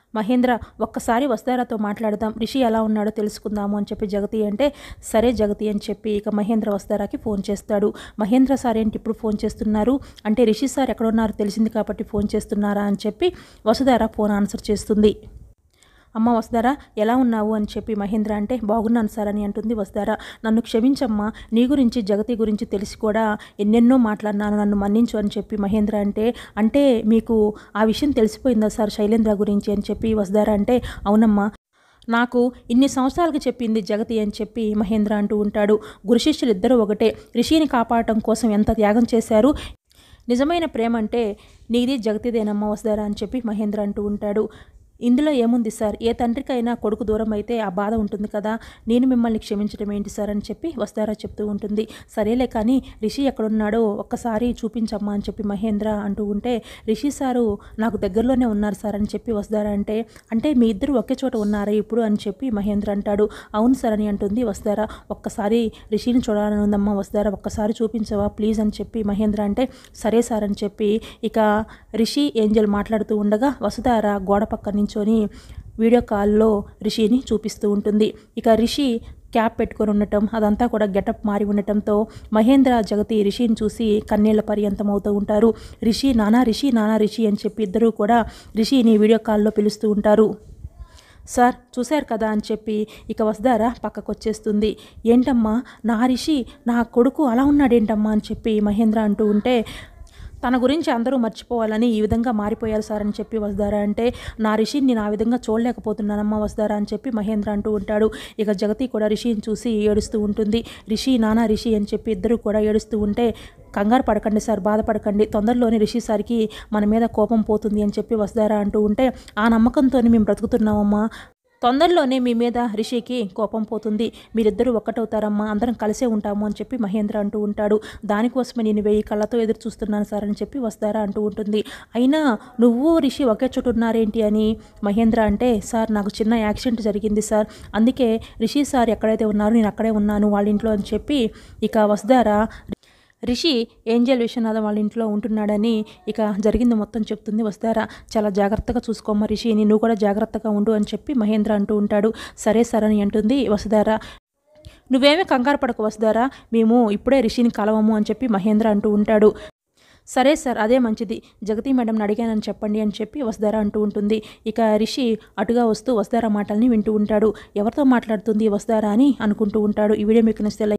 మహేంద్ర ఒక్కసారి వస్తారాతో మాట్లాడదాం రిషి ఎలా ఉన్నాడో తెలుసుకుందాము అని చెప్పి జగతి అంటే సరే జగతి అని చెప్పి ఇక మహేంద్ర వస్తారాకి ఫోన్ చేస్తాడు మహేంద్ర సార్ ఏంటి ఇప్పుడు ఫోన్ చేస్తున్నారు అంటే రిషి సార్ ఎక్కడ ఉన్నారో తెలిసింది కాబట్టి ఫోన్ చేస్తున్నారా అని చెప్పి వసుధార ఫోన్ ఆన్సర్ చేస్తుంది అమ్మ వస్తారా ఎలా ఉన్నావు అని చెప్పి మహేంద్ర అంటే బాగున్నాను సార్ అని అంటుంది వస్తారా నన్ను క్షమించమ్మా నీ గురించి జగతి గురించి తెలిసి కూడా ఎన్నెన్నో మాట్లాడినాను నన్ను మన్నించు అని చెప్పి మహేంద్ర అంటే అంటే మీకు ఆ విషయం తెలిసిపోయిందా సార్ శైలేంద్ర గురించి అని చెప్పి వస్తారా అంటే అవునమ్మా నాకు ఇన్ని సంవత్సరాలకి చెప్పింది జగతి అని చెప్పి మహేంద్ర అంటూ ఉంటాడు గురు శిష్యులు ఇద్దరూ ఒకటే రిషిని కాపాడటం కోసం ఎంత త్యాగం చేశారు నిజమైన ప్రేమ అంటే నీది జగతిదేనమ్మ వస్తారా అని చెప్పి మహేంద్ర అంటూ ఉంటాడు ఇందులో ఏముంది సార్ ఏ తండ్రికైనా కొడుకు దూరం అయితే ఆ బాధ ఉంటుంది కదా నేను మిమ్మల్ని క్షమించడం ఏంటి సార్ అని చెప్పి వస్తారా చెప్తూ ఉంటుంది సరేలే కానీ రిషి ఎక్కడున్నాడో ఒక్కసారి చూపించమ్మా అని చెప్పి మహేంద్ర అంటూ ఉంటే రిషి సారు నాకు దగ్గరలోనే ఉన్నారు సార్ అని చెప్పి వస్తారా అంటే అంటే మీ ఇద్దరు ఒకే చోట ఉన్నారా ఇప్పుడు అని చెప్పి మహేంద్ర అంటాడు అవును సార్ అని అంటుంది వస్తారా ఒక్కసారి రిషిని చూడాలని ఉందమ్మా వస్తారా ఒక్కసారి చూపించవా ప్లీజ్ అని చెప్పి మహేంద్ర అంటే సరే సార్ అని చెప్పి ఇక రిషి ఏంజల్ మాట్లాడుతూ ఉండగా వసుధార గోడ పక్క నించొని వీడియో కాల్లో రిషిని చూపిస్తూ ఉంటుంది ఇక రిషి క్యాప్ పెట్టుకొని ఉండటం అదంతా కూడా గెటప్ మారి ఉండటంతో మహేంద్ర జగతి రిషిని చూసి కన్నీళ్ల పర్యంతం అవుతూ ఉంటారు రిషి నానా రిషి నానా రిషి అని చెప్పి ఇద్దరూ కూడా రిషిని వీడియో కాల్లో పిలుస్తూ ఉంటారు సార్ చూశారు కదా అని చెప్పి ఇక వస్తారా పక్కకు వచ్చేస్తుంది ఏంటమ్మా నా రిషి నా కొడుకు అలా ఉన్నాడేంటమ్మా అని చెప్పి మహేంద్ర అంటూ ఉంటే తన గురించి అందరూ మర్చిపోవాలని ఈ విధంగా మారిపోయారు సార్ అని చెప్పి వస్తారా అంటే నా రిషిని నేను ఆ విధంగా చూడలేకపోతున్నానమ్మా వస్తారా అని చెప్పి మహేంద్ర అంటూ ఉంటాడు ఇక జగతి కూడా రిషిని చూసి ఏడుస్తూ ఉంటుంది రిషి నానా రిషి అని చెప్పి ఇద్దరు కూడా ఏడుస్తూ ఉంటే కంగారు పడకండి సార్ బాధపడకండి తొందరలోనే రిషి సార్కి మన మీద కోపం పోతుంది అని చెప్పి వస్తారా అంటూ ఉంటే ఆ నమ్మకంతోనే మేము బ్రతుకుతున్నామమ్మా తొందరలోనే మీ మీద రిషికి కోపం పోతుంది మీరిద్దరూ ఒక్కటవుతారమ్మా అందరం కలిసే ఉంటాము అని చెప్పి మహేంద్ర అంటూ ఉంటాడు దానికోసమే నేను వెయ్యి కళ్ళతో ఎదురు చూస్తున్నాను సార్ అని చెప్పి వస్తారా అంటూ ఉంటుంది అయినా నువ్వు రిషి ఒకే చోటు ఉన్నారేంటి అని మహేంద్ర అంటే సార్ నాకు చిన్న యాక్సిడెంట్ జరిగింది సార్ అందుకే రిషి సార్ ఎక్కడైతే ఉన్నారో నేను అక్కడే ఉన్నాను వాళ్ళ ఇంట్లో అని చెప్పి ఇక వస్తారా రిషి ఏంజల్ విశ్వనాథం వాళ్ళ ఇంట్లో ఉంటున్నాడని ఇక జరిగింది మొత్తం చెప్తుంది వస్తారా చాలా జాగ్రత్తగా చూసుకోమ్మ రిషిని నువ్వు కూడా జాగ్రత్తగా ఉండు అని చెప్పి మహేంద్ర అంటూ ఉంటాడు సరే సరే అని అంటుంది వసుధార నువ్వేమీ కంగారు పడకు వసుధారా మేము ఇప్పుడే రిషిని కలవము అని చెప్పి మహేంద్ర అంటూ ఉంటాడు సరే సార్ అదే మంచిది జగతి మేడంని అడిగానని చెప్పండి అని చెప్పి వసుధార అంటూ ఉంటుంది ఇక రిషి అటుగా వస్తూ వసుధార మాటల్ని వింటూ ఉంటాడు ఎవరితో మాట్లాడుతుంది వసుధార అని అనుకుంటూ ఉంటాడు ఈ వీడియో మీకు నచ్చితే like